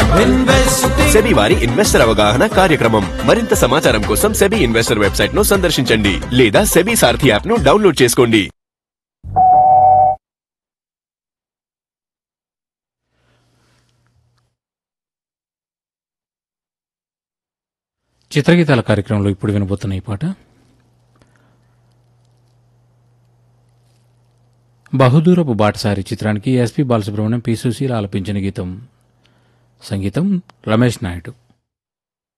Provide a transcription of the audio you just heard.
SEBI వారి investor అవగాహన కార్యక్రమం మరింత సమాచారం కోసం సెబీ ఇన్వెస్టర్ వెబ్సైట్ ను సందర్శించండి లేదా సెబీ సారథి యాప్ ను డౌన్లోడ్ చేసుకోండి చిత్రగీతాల కార్యక్రమంలో ఇప్పుడు వినబోతున్న ఈ పాట బహుదూరపు బాటసారి చిత్రానికి ఎస్పి బాలసుబ్రహ్మణ్యం పి సుశీల ఆలపించిన గీతం సంగీతం రమేష్ నాయుడు